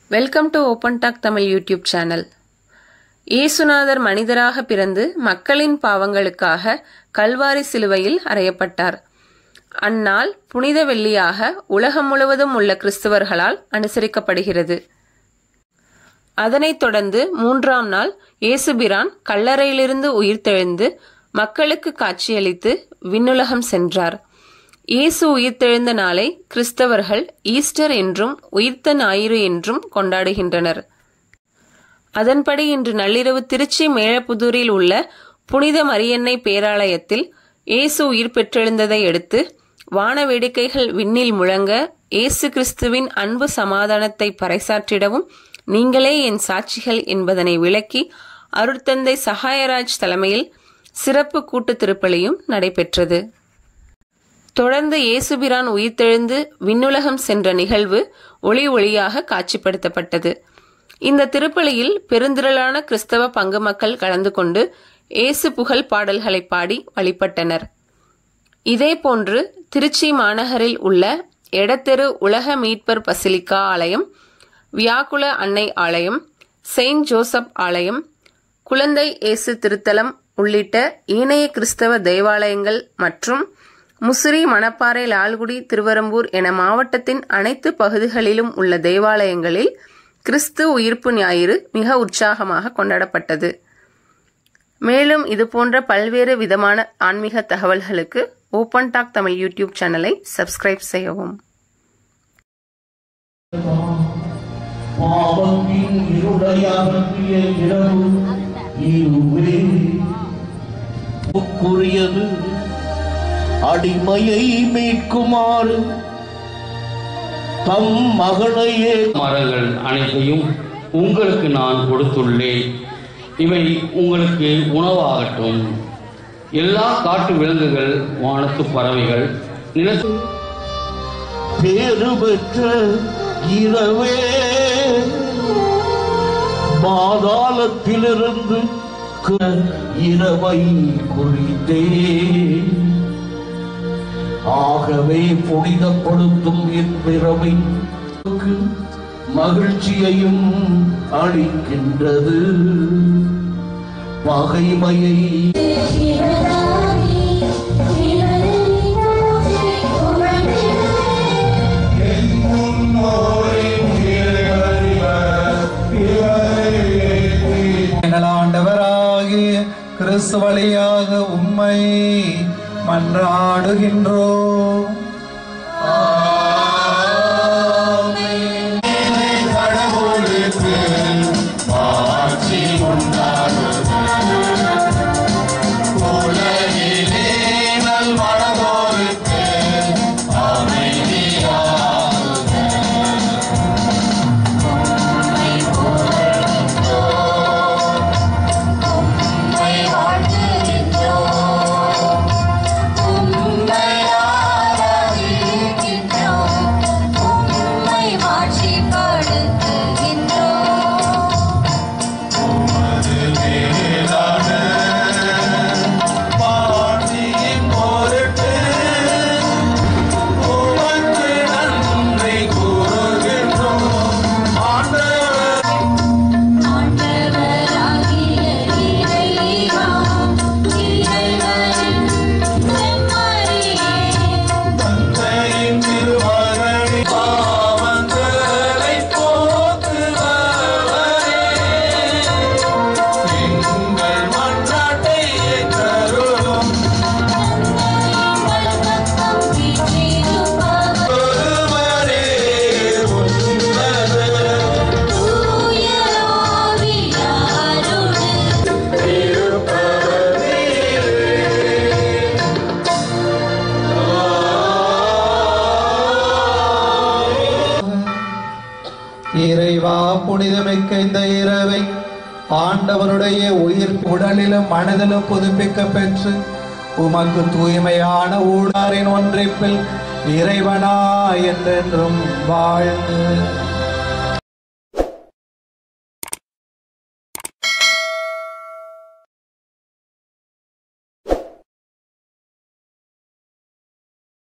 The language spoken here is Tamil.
welcome to open talk Tamil YouTube channel இயேசுநாதர் மனிதராக பிறந்து மக்களின் பாவங்களுக்காக கல்வாரி சிலுவையில் அறையப்பட்டார் அந்நாள் புனித வெள்ளியாக உலகம் முழுவதும் உள்ள கிறிஸ்தவர்களால் அனுசரிக்கப்படுகிறது அதனைத் தொடர்ந்து மூன்றாம் நாள் இயேசுபிரான் கல்லறையிலிருந்து உயிர்த்தெழுந்து மக்களுக்கு காட்சியளித்து விண்ணுலகம் சென்றார் இயேசு உயிர்த்தெழுந்த நாளை கிறிஸ்தவர்கள் ஈஸ்டர் என்றும் உயிர்த்த ஞாயிறு என்றும் கொண்டாடுகின்றனர் அதன்படி இன்று நள்ளிரவு திருச்சி மேழப்புதூரில் உள்ள புனித மரியன்னை பேராலயத்தில் இயேசு உயிர் பெற்றெழுந்ததை அடுத்து வான வேடிக்கைகள் விண்ணில் முழங்க இயேசு கிறிஸ்துவின் அன்பு சமாதானத்தை பறைசாற்றிடவும் நீங்களே என் சாட்சிகள் என்பதனை விளக்கி அருட்தந்தை சகாயராஜ் தலைமையில் சிறப்பு கூட்டு திருப்பலியும் நடைபெற்றது தொடர்ந்து இயேசுபிரான் உயிர்த்தெழுந்து விண்ணுலகம் சென்ற நிகழ்வு ஒளி ஒளியாக காட்சிப்படுத்தப்பட்டது இந்த திருப்பலியில் பெருந்திரளான கிறிஸ்தவ பங்கு மக்கள் கலந்து கொண்டு இயேசு புகழ் பாடல்களை பாடி வழிபட்டனர் இதேபோன்று திருச்சி மாநகரில் உள்ள எடத்தெரு உலக மீட்பர் பசிலிக்கா ஆலயம் வியாக்குல அன்னை ஆலயம் செயின்ட் ஜோசப் ஆலயம் குழந்தை இயேசு திருத்தலம் உள்ளிட்ட ஏனைய கிறிஸ்தவ தேவாலயங்கள் மற்றும் முசிறி மணப்பாறை லால்குடி திருவரம்பூர் என மாவட்டத்தின் அனைத்து பகுதிகளிலும் உள்ள தேவாலயங்களில் கிறிஸ்து உயிர்ப்பு ஞாயிறு மிக உற்சாகமாக கொண்டாடப்பட்டது மேலும் இதுபோன்ற பல்வேறு விதமான ஆன்மீக தகவல்களுக்கு ஓப்பன் டாக் தமிழ் யூடியூப் சேனலை சப்ஸ்கிரைப் செய்யவும் பாவத்தின் இருளையாகிய இரவு இதுவே புக்குரியது அடிமையை மீட்குமாறு தம் மகனையே மரங்கள் அனைத்தையும் உங்களுக்கு நான் கொடுத்துள்ளேன் இவை உங்களுக்கு உணவாகட்டும் எல்லா காட்டு விலங்குகள் வானத்து பறவைகள் நிலத்து பேறு பெற்ற இரவே பாதாளத்திலிருந்து கு- இரவை குறித்தே ஆகவே புனிதப்படுத்தும் இவ்விரவை மகிழ்ச்சியையும் அளிக்கின்றது பகைமையை எங்கள் ஆண்டவராகிய கிறிஸ்து வழியாக உம்மை மன்றாடுகின்றோம் இறைவா புனிதமிக்க இந்த இரவை ஆண்டவருடைய உயிர் உடலிலும் மனதிலும் புதுப்பிக்க பெற்று உமக்கு தூய்மையான ஊடாரின் ஒன்றிப்பில் இறைவனா என்றென்றும் வாழ்ந்து